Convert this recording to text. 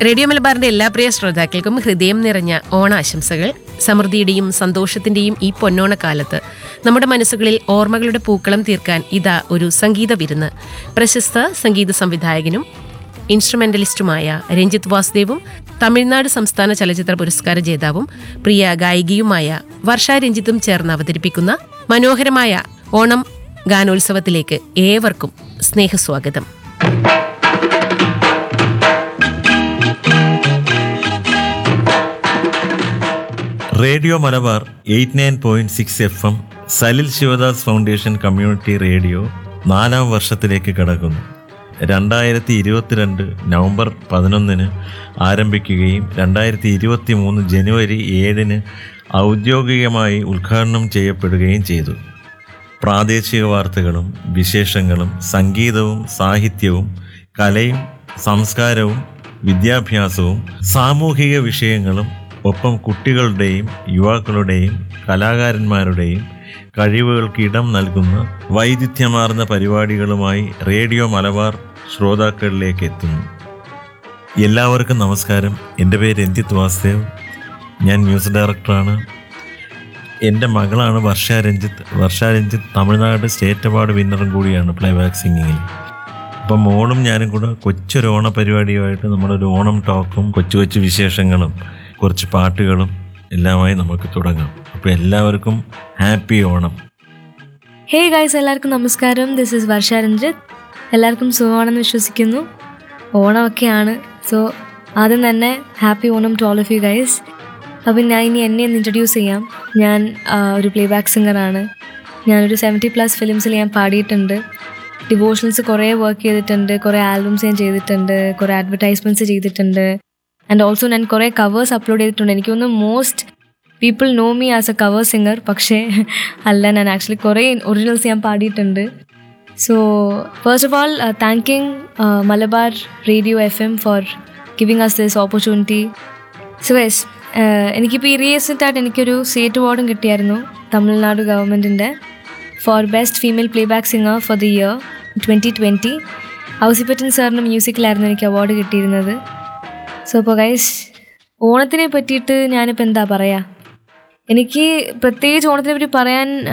radio മലബാറിന്റെ എല്ലാ പ്രിയ ശ്രോതാക്കൾക്കും ഹൃദയം നിറഞ്ഞ ഓണാശംസകൾ സമൃദ്ധിയുടെയും സന്തോഷത്തിന്റെയും ഈ പൊന്നോണക്കാലത്ത് നമ്മുടെ മനസ്സുകളിൽ ഓർമ്മകളുടെ പൂക്കളം തീർക്കാൻ ഇതാ ഒരു സംഗീത വിരുന്ന് പ്രശസ്ത സംഗീത സംവിധായകനും ഇൻസ്ട്രുമെന്റലിസ്റ്റുമായ രഞ്ജിത്ത് വാസുദേവും തമിഴ്നാട് സംസ്ഥാന ചലച്ചിത്ര പുരസ്കാര ജേതാവും പ്രിയ ഗായികയുമായ വർഷ രഞ്ജിത്തും ചേർന്ന് അവതരിപ്പിക്കുന്ന മനോഹരമായ ഓണം ഗാനോത്സവത്തിലേക്ക് ഏവർക്കും സ്നേഹസ്വാഗതം radio Malabar eight nine point six F M Salil Sivadas foundation community radio നാലാം വർഷത്തിലേക്ക് കടക്കുന്നു രണ്ടായിരത്തി ഇരുപത്തിരണ്ട് നവംബർ പതിനൊന്നിന് ആരംഭിക്കുകയും രണ്ടായിരത്തി ഇരുപത്തി മൂന്ന് ജനുവരി ഏഴിന് ഔദ്യോഗികമായി ഉദ്ഘാടനം ചെയ്യപ്പെടുകയും ചെയ്തു പ്രാദേശിക വാർത്തകളും വിശേഷങ്ങളും സംഗീതവും സാഹിത്യവും കലയും സംസ്കാരവും വിദ്യാഭ്യാസവും സാമൂഹിക വിഷയങ്ങളും ഒപ്പം കുട്ടികളുടെയും യുവാക്കളുടെയും കലാകാരന്മാരുടെയും കഴിവുകൾക്ക് ഇടം നൽകുന്ന വൈവിധ്യമാർന്ന പരിപാടികളുമായി റേഡിയോ മലബാർ ശ്രോതാക്കളിലേക്ക് എത്തുന്നു എല്ലാവർക്കും നമസ്കാരം എൻ്റെ പേര് രഞ്ജിത്ത് വാസുദേവ് ഞാൻ മ്യൂസിക് ഡയറക്ടറാണ് എൻ്റെ മകളാണ് വർഷ രഞ്ജിത്ത് വർഷ രഞ്ജിത്ത് തമിഴ്നാട് സ്റ്റേറ്റ് അവാർഡ് വിന്നറും കൂടിയാണ് പ്ലേ ബാക്ക് സിംഗിങ്ങിൽ അപ്പം മോളും ഞാനും കൂടെ കൊച്ചൊരു ഓണ പരിപാടിയുമായിട്ട് നമ്മളൊരു ഓണം ടോക്കും കൊച്ചു കൊച്ചു വിശേഷങ്ങളും കുറച്ച് പാട്ടുകളും എല്ലാമായി നമുക്ക് തുടങ്ങാം അപ്പോൾ എല്ലാവർക്കും ഹാപ്പി ഓണം ഹേ ഗൈസ് എല്ലാവർക്കും നമസ്കാരം ദിസ് ഇസ് വർഷ രഞ്ജിത്ത് എല്ലാവർക്കും സുഖമാണെന്ന് വിശ്വസിക്കുന്നു ഓണമൊക്കെയാണ് സോ ആദ്യം തന്നെ happy Onam to all of you guys അപ്പം ഞാൻ ഇനി എന്നെ ഒന്ന് ഇൻട്രൊഡ്യൂസ് ചെയ്യാം ഞാൻ ആ, ഒരു പ്ലേ ബാക്ക് സിംഗറാണ് ഞാനൊരു സെവൻറ്റി പ്ലസ് ഫിലിംസിൽ ഞാൻ പാടിയിട്ടുണ്ട് ഡിവോഷണൽസ് കുറേ വർക്ക് ചെയ്തിട്ടുണ്ട് കുറേ ആൽബംസ് ഞാൻ ചെയ്തിട്ടുണ്ട് കുറേ അഡ്വർടൈസ്മെൻറ്റ്സ് ചെയ്തിട്ടുണ്ട് ആൻഡ് ഓൾസോ ഞാൻ കുറേ കവേഴ്സ് അപ്ലോഡ് ചെയ്തിട്ടുണ്ട് എനിക്ക് തോന്നുന്നു most people know me as a cover singer പക്ഷേ അല്ല ഞാൻ ആക്ച്വലി കുറേ ഒറിജിനൽസ് ഞാൻ പാടിയിട്ടുണ്ട് so first of all thanking Malabar radio F M for giving us this opportunity so yes എനിക്കിപ്പോൾ ഈ റീസെൻ്റ് ആയിട്ട് എനിക്കൊരു സ്റ്റേറ്റ് അവാർഡും കിട്ടിയായിരുന്നു തമിഴ്നാട് ഗവൺമെൻറ്റിൻ്റെ for best female play back singer for the year twenty twenty Ouseppachan സാറിന് മ്യൂസിക്കിലായിരുന്നു എനിക്ക് അവാർഡ് കിട്ടിയിരുന്നത് സോ അപ്പോൾ ഗൈസ് ഓണത്തിനെ പറ്റിയിട്ട് ഞാനിപ്പോൾ എന്താ പറയുക എനിക്ക് പ്രത്യേകിച്ച് ഓണത്തിനെ പറ്റി പറയാൻ